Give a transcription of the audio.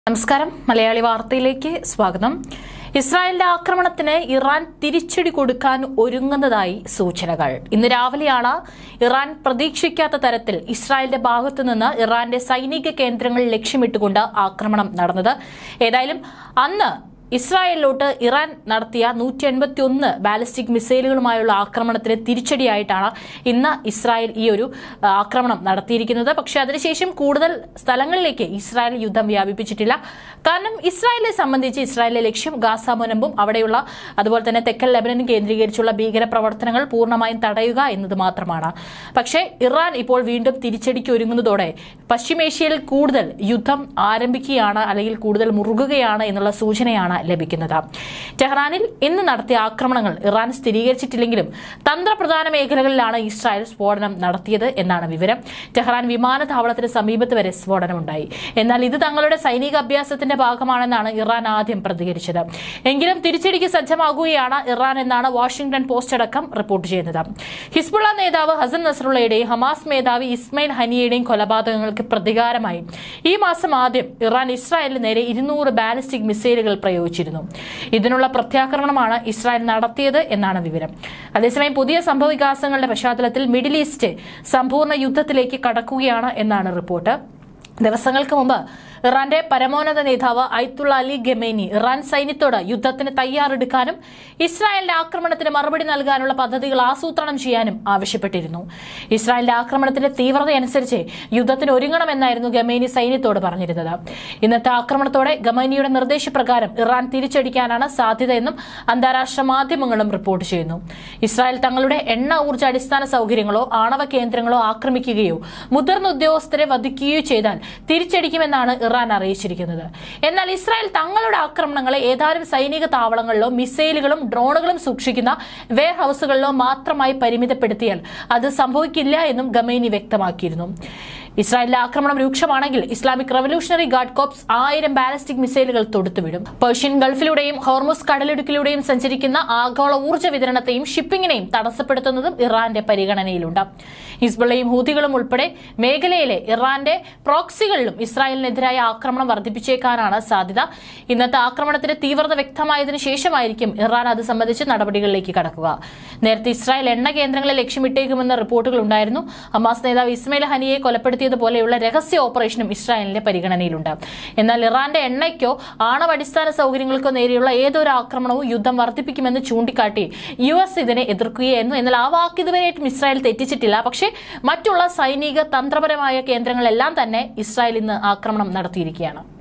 നമസ്കാരം മലയാളി വാർത്തയിലേക്ക് സ്വാഗതം ഇസ്രായേലിന്റെ ആക്രമണത്തിന് ഇറാൻ തിരിച്ചടി കൊടുക്കാൻ ഒരുങ്ങുന്നതായി സൂചനകൾ ഇന്ന് രാവിലെയാണ് ഇറാൻ പ്രതീക്ഷിക്കാത്ത തരത്തിൽ ഇസ്രായേലിന്റെ ഭാഗത്തുനിന്ന് ഇറാന്റെ സൈനിക കേന്ദ്രങ്ങൾ ലക്ഷ്യമിട്ടുകൊണ്ട് ആക്രമണം നടന്നത് ഏതായാലും അന്ന് ഇസ്രായേലിലോട്ട് ഇറാൻ നടത്തിയ നൂറ്റി എൺപത്തി ഒന്ന് ബാലിസ്റ്റിക് മിസൈലുകളുമായുള്ള ആക്രമണത്തിന് തിരിച്ചടിയായിട്ടാണ് ഇന്ന് ഇസ്രായേൽ ഈ ഒരു ആ, ആക്രമണം നടത്തിയിരിക്കുന്നത് പക്ഷേ അതിനുശേഷം കൂടുതൽ സ്ഥലങ്ങളിലേക്ക് ഇസ്രായേൽ യുദ്ധം വ്യാപിപ്പിച്ചിട്ടില്ല കാരണം ഇസ്രായേലിനെ സംബന്ധിച്ച് ഇസ്രായേലിലെ ലക്ഷ്യം ഗാസ മുനമ്പും അവിടെയുള്ള അതുപോലെ തന്നെ തെക്കൻ ലെബനനും കേന്ദ്രീകരിച്ചുള്ള ഭീകര പ്രവർത്തനങ്ങൾ പൂർണ്ണമായും തടയുക എന്നത് മാത്രമാണ് പക്ഷേ ഇറാൻ ഇപ്പോൾ വീണ്ടും തിരിച്ചടിക്ക് ഒരുങ്ങുന്നതോടെ പശ്ചിമേഷ്യയിൽ കൂടുതൽ യുദ്ധം ആരംഭിക്കുകയാണ് അല്ലെങ്കിൽ കൂടുതൽ മുറുകുകയാണ് എന്നുള്ള സൂചനയാണ് ലഭിക്കുന്നത് ടെഹ്റാനിൽ ഇന്ന് നടത്തിയ ആക്രമണങ്ങൾ ഇറാൻ സ്ഥിരീകരിച്ചിട്ടില്ലെങ്കിലും തന്ത്രപ്രധാന മേഖലകളിലാണ് ഇസ്രായേൽ സ്ഫോടനം നടത്തിയത് എന്നാണ് വിവരം ടെഹ്റാൻ വിമാനത്താവളത്തിന് സമീപത്ത് വരെ സ്ഫോടനമുണ്ടായി എന്നാൽ ഇത് തങ്ങളുടെ സൈനിക അഭ്യാസത്തിന്റെ ഭാഗമാണെന്നാണ് ഇറാൻ ആദ്യം പ്രതികരിച്ചത് എങ്കിലും തിരിച്ചടിക്ക് സജ്ജമാകുകയാണ് ഇറാൻ എന്നാണ് വാഷിംഗ്ടൺ പോസ്റ്റ് അടക്കം റിപ്പോർട്ട് ചെയ്യുന്നത് ഹിസ്ബുള്ള നേതാവ് ഹസൻ നസറുള്ളയുടെയും ഹമാസ് മേധാവി ഇസ്മയിൽ ഹനിയുടെയും കൊലപാതകങ്ങൾക്ക് പ്രതികാരമായി ഈ മാസം ആദ്യം ഇറാൻ ഇസ്രായേലിന് നേരെ ഇരുന്നൂറ് ബാലിസ്റ്റിക് മിസൈലുകൾ പ്രയോഗിച്ചിരുന്നു ഇതിനുള്ള പ്രത്യാക്രമണമാണ് ഇസ്രായേൽ നടത്തിയത് എന്നാണ് വിവരം അതേസമയം പുതിയ സംഭവ വികാസങ്ങളുടെ പശ്ചാത്തലത്തിൽ മിഡിൽ ഈസ്റ്റ് സമ്പൂർണ്ണ യുദ്ധത്തിലേക്ക് കടക്കുകയാണ് എന്നാണ് റിപ്പോർട്ട് ദിവസങ്ങൾക്ക് മുമ്പ് ഇറാന്റെ പരമോന്നത നേതാവ് അയത്തുള്ള അലി ഗമേനി ഇറാൻ സൈന്യത്തോട് യുദ്ധത്തിന് തയ്യാറെടുക്കാനും ഇസ്രായേലിന്റെ ആക്രമണത്തിന് മറുപടി നൽകാനുള്ള പദ്ധതികൾ ആസൂത്രണം ചെയ്യാനും ആവശ്യപ്പെട്ടിരുന്നു ഇസ്രായേലിന്റെ ആക്രമണത്തിന്റെ തീവ്രതയനുസരിച്ച് യുദ്ധത്തിന് ഒരുങ്ങണമെന്നായിരുന്നു ഗമേനി സൈന്യത്തോട് പറഞ്ഞിരുന്നത് ഇന്നത്തെ ആക്രമണത്തോടെ ഗമേനിയുടെ നിർദ്ദേശപ്രകാരം ഇറാൻ തിരിച്ചടിക്കാനാണ് സാധ്യതയെന്നും അന്താരാഷ്ട്ര മാധ്യമങ്ങളും റിപ്പോർട്ട് ചെയ്യുന്നു ഇസ്രായേൽ തങ്ങളുടെ എണ്ണ ഊർജ്ജ അടിസ്ഥാന സൗകര്യങ്ങളോ ആണവ കേന്ദ്രങ്ങളോ ആക്രമിക്കുകയോ മുതിർന്ന ഉദ്യോഗസ്ഥരെ വധിക്കുകയോ ചെയ്താൽ തിരിച്ചടിക്കുമെന്നാണ് ഇറാൻ അറിയിച്ചിരിക്കുന്നത് എന്നാൽ ഇസ്രായേൽ തങ്ങളുടെ ആക്രമണങ്ങളെ ഏതാനും സൈനിക താവളങ്ങളിലോ മിസൈലുകളും ഡ്രോണുകളും സൂക്ഷിക്കുന്ന വെയർ ഹൌസുകളിലോ മാത്രമായി പരിമിതപ്പെടുത്തിയാൽ അത് സംഭവിക്കില്ല എന്നും ഗമേനി വ്യക്തമാക്കിയിരുന്നു ഇസ്രായേലിലെ ആക്രമണം രൂക്ഷമാണെങ്കിൽ ഇസ്ലാമിക് റവല്യൂഷണറി ഗാർഡ് കോപ്സ് ആയിരം ബാലിസ്റ്റിക് മിസൈലുകൾ തൊടുത്തുവിടും പേർഷ്യൻ ഗൾഫിലൂടെയും ഹോർമുസ് കടലിടുക്കിലൂടെയും സഞ്ചരിക്കുന്ന ആഗോള ഊർജ്ജ വിതരണത്തെയും ഷിപ്പിംഗിനെയും തടസ്സപ്പെടുത്തുന്നതും ഇറാന്റെ പരിഗണനയിലുണ്ട് ഹിസ്ബുള്ളയും ഹൂതികളും ഉൾപ്പെടെ മേഖലയിലെ ഇറാന്റെ പ്രോക്സികളിലും ഇസ്രായേലിനെതിരായ ആക്രമണം വർദ്ധിപ്പിച്ചേക്കാനാണ് സാധ്യത ഇന്നത്തെ ആക്രമണത്തിന്റെ തീവ്രത വ്യക്തമായതിനു ശേഷമായിരിക്കും ഇറാൻ അത് സംബന്ധിച്ച് നടപടികളിലേക്ക് കടക്കുക നേരത്തെ ഇസ്രായേൽ എണ്ണ കേന്ദ്രങ്ങളെ ലക്ഷ്യമിട്ടേക്കുമെന്ന റിപ്പോർട്ടുകൾ ഉണ്ടായിരുന്നു ഹമാസ് നേതാവ് ഇസ്മയിൽ ഹനിയെ കൊലപ്പെടുത്തിയതുപോലെയുള്ള രഹസ്യ ഓപ്പറേഷനും ഇസ്രായേലിന്റെ പരിഗണനയിലുണ്ട് എന്നാൽ ഇറാന്റെ എണ്ണയ്ക്കോ ആണവടിസ്ഥാന സൗകര്യങ്ങൾക്കോ നേരെയുള്ള ഏതൊരു ആക്രമണവും യുദ്ധം വർദ്ധിപ്പിക്കുമെന്ന് ചൂണ്ടിക്കാട്ടി യു എസ് ഇതിനെ എതിർക്കുകയായിരുന്നു എന്നാൽ ആ വാക്ക് ഇതുവരെയായിട്ടും ഇസ്രായേൽ തെറ്റിച്ചിട്ടില്ല പക്ഷേ മറ്റുള്ള സൈനിക തന്ത്രപരമായ കേന്ദ്രങ്ങളെല്ലാം തന്നെ ഇസ്രായേൽ ഇന്ന് ആക്രമണം നടത്തിയിരിക്കുകയാണ്